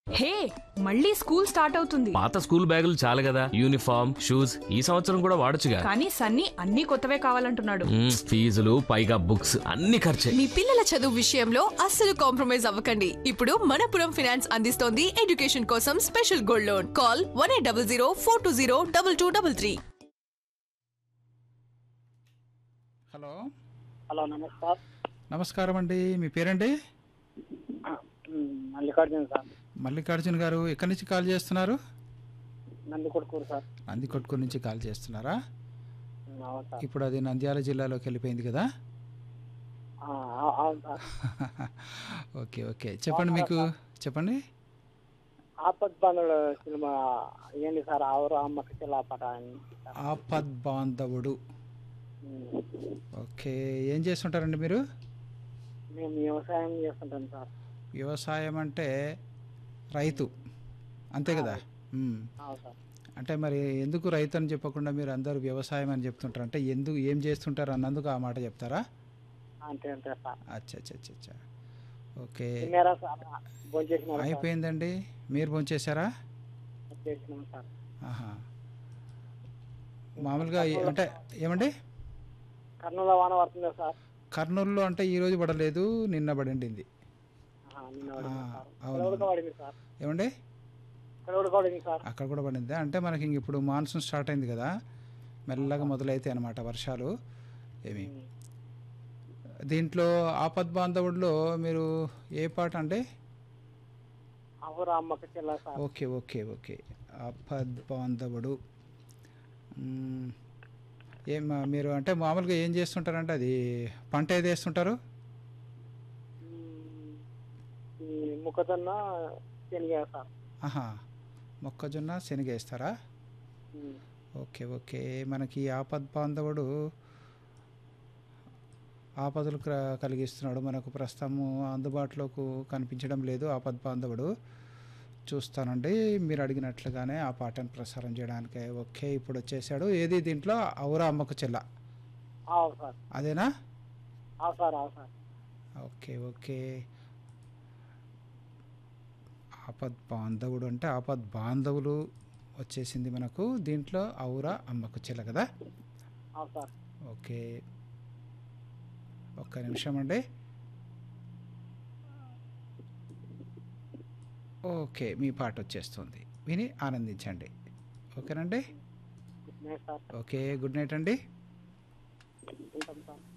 హే మళ్ళీ school start అవుతుంది పాత స్కూల్ బ్యాగులు చాలు కదా యూనిఫామ్ షూస్ ఈ సంవత్సరం కూడా వాడొచ్చుగా కానీ సన్నీ అన్ని కొత్తవే కావాలంటున్నాడు మ్మ్, ఫీజులు పైగా బుక్స్ అన్ని ఖర్చే మీ పిల్లల చదువు విషయంలో అస్సలు కాంప్రమైజ్ అవ్వకండి ఇప్పుడు మనపురం ఫైనాన్స్ అందిస్తోంది ఎడ్యుకేషన్ కోసం special gold loan call one eight double zero four two zero double two double three hello hello నమస్కార్ నమస్కారం అండి మీ పేరండి మ్, మల్లికార్జున సార్ మల్లికార్జున గారు ఎక్కడి నుంచి కాల్ చేస్తున్నారు నందికొట్కూరు సార్ నందికొట్కూరు నుంచి కాల్ చేస్తున్నారా మ్, అవును సార్ ఇప్పుడు అది నంద్యాల జిల్లాలోకి వెళ్ళిపోయింది కదా ఆ, ఆ- అవును సార్ ఓకే ఓకే చెప్పండి మీకు చెప్పండి ఆపద్ బంధువుల సినిమా ఏంటి సార్ ఆవురు అమ్మకి చిల్లాపట అని సార్. ఆపద్ బాంధవుడు మ్, ఓకే ఏం చేస్తుంటారండి మీరు మేము వ్యవసాయం చేస్తుంటాం సార్ వ్యవసాయం అంటే రైతు అంతే కదా మ్మ్. అవును సార్ అంటే మరి ఎందుకు రైతు అని చెప్పకుండా మీరు అందరూ వ్యవసాయం అని చెప్తుంటారు అంటే ఎందుకు ఏం చేస్తుంటారు అన్నందుకు ఆ మాట చెప్తారా అంతే అంతే సార్ అచ్చా అచ్చా అచ్చా అచ్చా ఓకే తిన్నారా సార్ భోజనం చేసినారా సార్? అయిపోయిందండి మీరు భోంచేశారా చేసినాం సార్ ఆహా మామూలుగా ఏ- అంటే ఏమండి కర్నూలు వాన పడుతుందా సార్ కర్నూలులో అంటే ఈరోజు పడలేదు నిన్న పడింది ఆ, నిన్న పడింది ఆ, సార్ అవును. ఇక్కడ కూడా పడింది సార్ ఏమండి ఇక్కడ కూడా పడింది సార్ అక్కడ కూడా పడింది అంటే మనకి ఇంక ఇప్పుడు మాన్సూన్ స్టార్ట్ అయింది కదా మెల్లగా మొదలైతాయి అన్నమాట వర్షాలు ఏమి మ్, దీంట్లో ఆపద్ బాంధవుడిలో మీరు ఏ పాట అంటే ఆవురు అమ్మకి చిల్ల సార్ ఓకే ఓకే ఓకే ఆపద్ బాంధవుడు మ్మ్. ఏం మీరు అంటే మామూలుగా ఏం చేస్తుంటారంటే అది పంట ఏది వేస్తుంటారు మ్, ఈ ముక్కజొన్న శనగ సార్ ఆహా మొక్కజొన్న శనగ వేస్తారా మ్, ఓకే ఓకే మనకి ఈ ఆపద్ బాంధవుడు ఆపదలు క్ర- కలిగిస్తున్నాడు మనకు ప్రస్తుతము అందుబాటులోకి కనిపించడం లేదు ఆపద్ బాంధవుడు చూస్తానండి మీరు అడిగినట్లుగానే ఆ పాటను ప్రసారం చేయడానికి ఓకే ఇప్పుడు వచ్చేసాడు ఏది దీంట్లో ఔరా అమ్మకు చెల్ల అవును సార్ అదేనా అవును సార్ అవును సార్ ఓకే ఓకే ఆపద్ బాంధవుడు అంటే ఆపద్ బాంధవులు వచ్చేసింది మనకు దీంట్లో ఔరా అమ్మకు చెల్ల కదా అవును సార్ ఓకే ఒక్క నిమిషం అండి ఓకే మీ పాట వచ్చేస్తుంది విని ఆనందించండి ఓకేనండి good night sir okay good night అండి ఉంటాం సార్